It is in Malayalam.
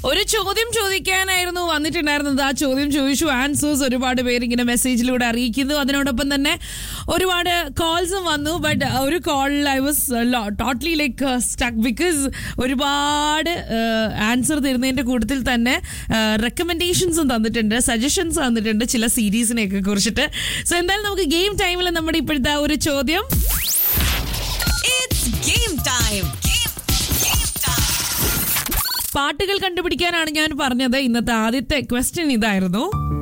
ഒരു ചോദ്യം ചോദിക്കാനായിരുന്നു വന്നിട്ടുണ്ടായിരുന്നത് ആ ചോദ്യം ചോദിച്ചു ആൻസേഴ്സ് ഒരുപാട് പേര് ഇങ്ങനെ മെസ്സേജിലൂടെ അറിയിക്കുന്നു അതിനോടൊപ്പം തന്നെ ഒരുപാട് കോൾസും വന്നു ബട്ട് ഒരു കോളിൽ I was totally like stuck because ഒരുപാട് ആൻസർ തരുന്നതിന്റെ കൂട്ടത്തിൽ തന്നെ റെക്കമെൻഡേഷൻസും തന്നിട്ടുണ്ട് സജഷൻസ് തന്നിട്ടുണ്ട് ചില സീരീസിനെയൊക്കെ കുറിച്ചിട്ട് സോ എന്തായാലും നമുക്ക് ഗെയിം ടൈമിൽ നമ്മുടെ ഇപ്പോഴത്തെ ആ ഒരു ചോദ്യം It's game time. Game, game time. പാട്ടുകൾ കണ്ടുപിടിക്കാനാണ് ഞാൻ പറഞ്ഞത് ഇന്നത്തെ ആദ്യത്തെ ക്വസ്റ്റ്യൻ ഇതായിരുന്നു